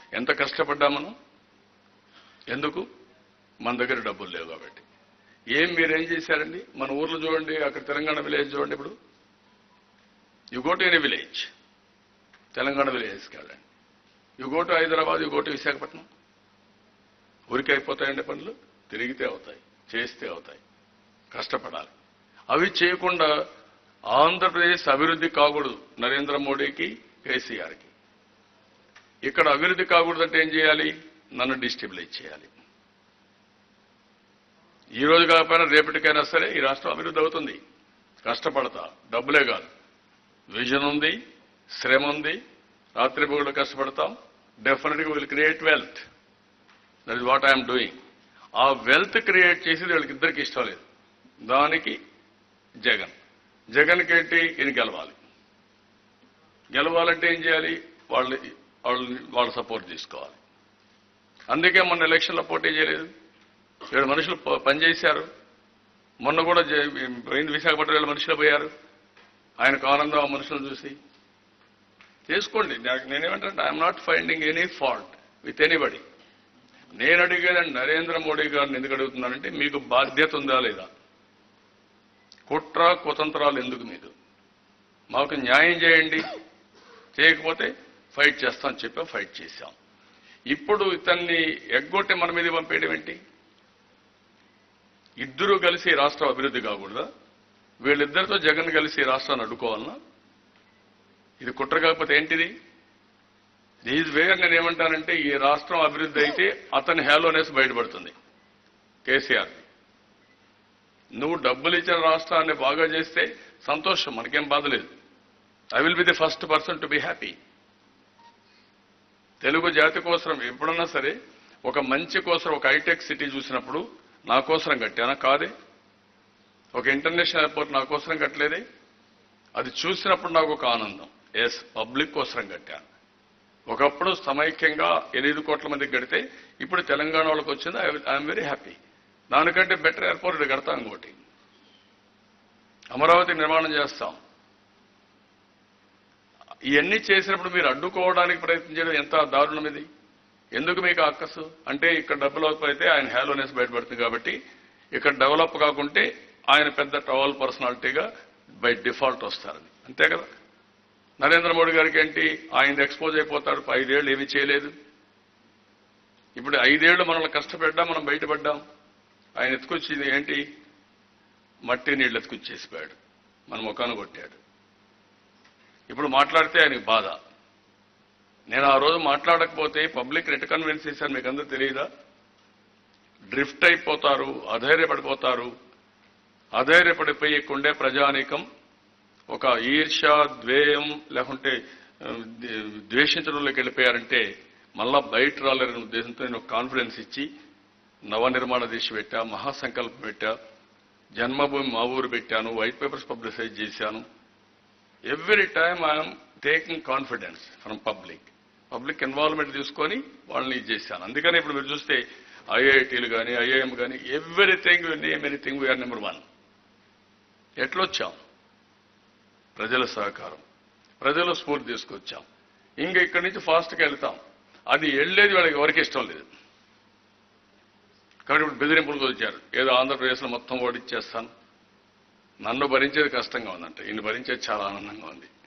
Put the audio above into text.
ఎంత కష్టపడ్డా మనం ఎందుకు మన దగ్గర డబ్బులు లేవు కాబట్టి ఏం మీరేం చేశారండి మన ఊర్లో చూడండి అక్కడ తెలంగాణ విలేజ్ చూడండి ఇప్పుడు you go to any village Telangana విలేజ్కి వెళ్ళండి you go to Hyderabad you go to Visakhapatnam ఊరికి అయిపోతాయండి పనులు తిరిగితే అవుతాయి చేస్తే అవుతాయి కష్టపడాలి అవి చేయకుండా ఆంధ్రప్రదేశ్ అభివృద్ధి కాకూడదు నరేంద్ర మోడీకి కేసీఆర్కి ఇక్కడ అభివృద్ధి కాకూడదంటే ఏం చేయాలి నన్ను డిస్టెబిలైజ్ చేయాలి ఈ రోజు కాకపోయినా రేపటికైనా సరే ఈ రాష్ట్రం అభివృద్ధి అవుతుంది కష్టపడతా డబ్బులే కాదు విజన్ ఉంది శ్రమ ఉంది రాత్రిపూట కష్టపడతాం డెఫినెట్గా will create wealth that is what I'm doing ఆ వెల్త్ క్రియేట్ చేసేది వీళ్ళకి ఇద్దరికి ఇష్టం లేదు దానికి జగన్ జగన్కి ఏంటి ఈయన గెలవాలి గెలవాలంటే ఏం చేయాలి వాళ్ళు వాళ్ళని వాళ్ళ సపోర్ట్ తీసుకోవాలి అందుకే మొన్న ఎలక్షన్లో పోటీ చేయలేదు ఏడు మనుషులు ప- పనిచేశారు మొన్న కూడా జే- పోయింది విశాఖపట్నం వేల మనుషులు పోయారు ఆయనకు ఆనందం ఆ మనుషులను చూసి చేసుకోండి నాకు నేనేమంటే I'm not finding any fault with anybody నేను అడిగేది నరేంద్ర మోడీ గారిని ఎందుకు అడుగుతున్నానంటే మీకు బాధ్యత ఉందా లేదా కుట్ర కుతంత్రాలు ఎందుకు మీకు మాకు న్యాయం చేయండి చేయకపోతే ఫైట్ చేస్తాం చెప్పాం ఫైట్ చేశాం ఇప్పుడు ఇతన్ని ఎగ్గొట్టి మన మీద పంపేయడం ఏంటి ఇద్దరు కలిసి రాష్ట్రం అభివృద్ధి కాకూడదా వీళ్ళిద్దరితో జగన్ కలిసి రాష్ట్రాన్ని అడ్డుకోవాలనా ఇది కుట్ర కాకపోతే ఏంటిది దీని వేగంగా నేను ఏమంటానంటే ఈ రాష్ట్రం అభివృద్ధి అయితే అతని హేలోనేసి బయటపడుతుంది కేసీఆర్ నువ్వు డబ్బులు ఇచ్చిన రాష్ట్రాన్ని బాగా చేస్తే సంతోషం మనకేం బాధ లేదు I will be the first person to be happy Telugu జాతి కోసం ఎప్పుడన్నా సరే ఒక మంచి కోసం ఒక హైటెక్ సిటీ చూసినప్పుడు నా కోసం కట్టానా కాదే ఒక ఇంటర్నేషనల్ ఎయిర్పోర్ట్ నా కోసం కట్టలేదే అది చూసినప్పుడు నాకు ఒక ఆనందం ఎస్ పబ్లిక్ కోసం కట్టాను ఒకప్పుడు సమైక్యంగా ఎనిమిది కోట్ల మందికి కడితే ఇప్పుడు తెలంగాణ వాళ్ళకి వచ్చింది ఐఎమ్ వెరీ హ్యాపీ దానికంటే బెటర్ ఎయిర్పోర్ట్ ఇక్కడ కడతాం ఇంకోటి అమరావతి నిర్మాణం చేస్తాం ఇవన్నీ చేసినప్పుడు మీరు అడ్డుకోవడానికి ప్రయత్నం చేయడం ఎంత దారుణం ఇది ఎందుకు మీకు అక్కసు అంటే ఇక్కడ డెవలప్ అయితే ఆయన హ్యాలోనెస్ బయటపడుతుంది కాబట్టి ఇక్కడ డెవలప్ కాకుంటే ఆయన పెద్ద టవల్ పర్సనాలిటీగా బై డిఫాల్ట్ వస్తారని అంతే కదా నరేంద్ర మోడీ గారికి ఏంటి ఆయన ఎక్స్పోజ్ అయిపోతాడు ఐదేళ్లు ఏమీ చేయలేదు ఇప్పుడు ఐదేళ్లు మనల్ని కష్టపెడ్డాం మనం బయటపడ్డాం ఆయన ఎత్తుకొచ్చింది ఏంటి మట్టి నీళ్ళు ఎత్తుకొచ్చేసిపోయాడు మన ముఖాన్ని కొట్టాడు ఇప్పుడు మాట్లాడితే ఆయనకి బాధ నేను ఆ రోజు మాట్లాడకపోతే పబ్లిక్ రెట్ కన్విన్స్ చేశాను మీకు అందరూ తెలియదా డ్రిఫ్ట్ అయిపోతారు అధైర్యపడిపోతారు అధైర్యపడిపోయి కుండే ప్రజానీకం ఒక ఈర్ష ద్వేయం లేకుంటే ఆ, ద్వే- ద్వేషించడంలోకి వెళ్ళిపోయారంటే మళ్ళా బయట రాలేరనే ఉద్దేశంతో నేను ఒక కాన్ఫిడెన్స్ ఇచ్చి నవనిర్మాణ దీక్ష పెట్టా మహాసంకల్పం పెట్టా జన్మభూమి మా ఊరు పెట్టాను వైట్ పేపర్స్ పబ్లిసైజ్ చేశాను every time I'm taking confidence from public public involvement తీసుకొని వాళ్ళని ఇది చేశాను అందుకని ఇప్పుడు మీరు చూస్తే ఐఐటీలు కానీ ఐఐఎం కానీ everything name anything we're number one ఎట్లొచ్చాం ప్రజల సహకారం ప్రజల స్ఫూర్తి తీసుకొచ్చాం ఇంకా ఇక్కడి నుంచి ఫాస్ట్గా వెళ్తాం అది వెళ్ళేది వాళ్ళకి ఎవరికి ఇష్టం లేదు కాబట్టి ఇప్పుడు బెదిరింపులకు వచ్చారు ఏదో ఆంధ్రప్రదేశ్లో మొత్తం ఓడిచ్చేస్తాను నన్ను భరించేది కష్టంగా ఉందంట ఈయన భరించేది చాలా ఆనందంగా ఉంది